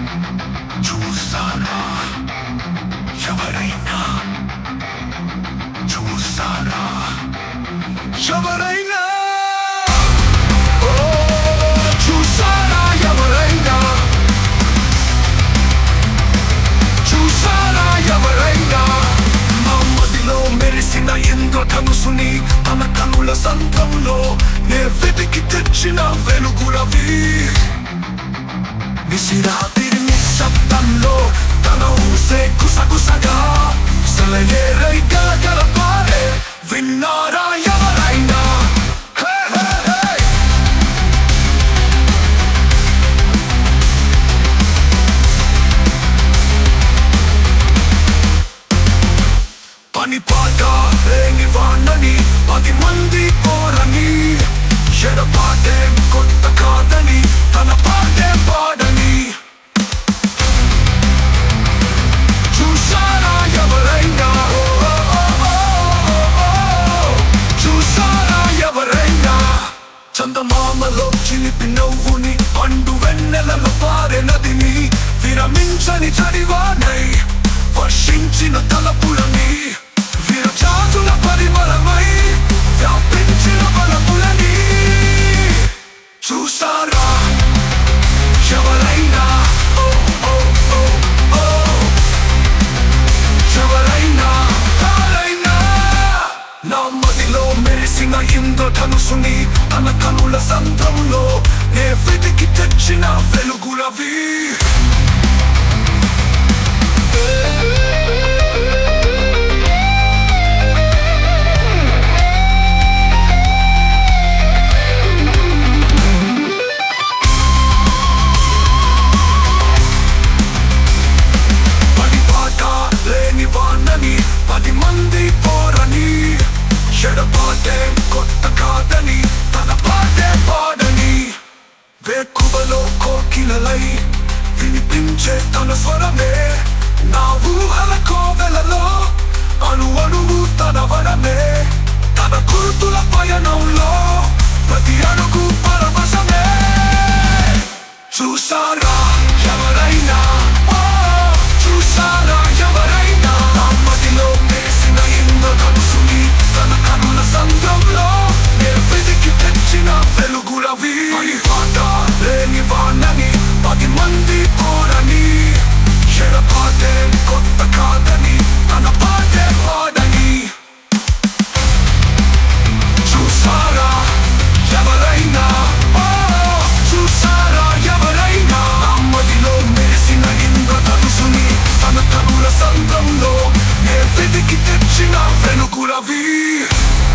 చూసారా ఎవరైనా చూసారా ఎవరైనా ఓ, చూసారా ఎవరైనా చూసారా ఎవరైనా మా మదిలో మెరిసిన ఇంద్రధనుసుని తన కనుల సంతంలో నే వెతికి తెచ్చిన వెలుగులవి విసిరాతిరి నిశ్శబ్దంలో తన ఊసే కుసగుసగా సెలయేరై గలగలపారే విన్నారా ఎవరైనా హే, హే, హే. పని పాట లేని వాణ్ణని పది మంది కోరని ఎడపాటే కొత్త కాదని తన పాటే పాడని చూసారా ఎవరైనా ఓ, ఓ, ఓ, ఓ, ఓ, ఓ. చూసారా ఎవరైనా చందమామలో చిలిపి నవ్వుని పండు వెన్నెలలో పారే నదిని విరమించని చడివానై వర్షించిన తలపులని విరచాతుల పరిమళమై వ్యాపించిన బలపులని చూసారా ఎవరైనా ఓ, ఓ, ఓ, ఓ. ఎవరైనా తారైనా నా మదిలో మెరిసిన ఇంద్రధనుసుని తన కనుల సంద్రంలో నే వెతికి తెచ్చిన వెలుగులవి పడి పాట లేని వాణ్ణని పది మంది పోరని ఎడపాటే కొత్త కాదని తన పాటే పాడని వేకువలో కోకిలలై వినిపించే తన స్వరమే నా ఊహల కోవెలలో అణు అణువు తన వరమే తన గుర్తుల పయనంలో ప్రతి అడుగు పరవశమే చూసారా ఎవరైనా ఓ, చూసారా ఎవరైనా నా మదిలో మేసిన ఇంద్రధనుసుని తన కనుల సంద్రంలో నే వెతికి తెచ్చిన వెలుగులవి పని పాట లేని వాణ్ణని పది మంది కోరని ఎడపాటే కొత్త కాదని తన పాటే పాడని చూసారా ఎవరైనా ఓ, చూసారా ఎవరైనా అమ్మదిలో మెరిసిన ఇంద్రధనుసుని తన కనుల సంద్రంలో నే వెతికి తెచ్చిన వెలుగులవి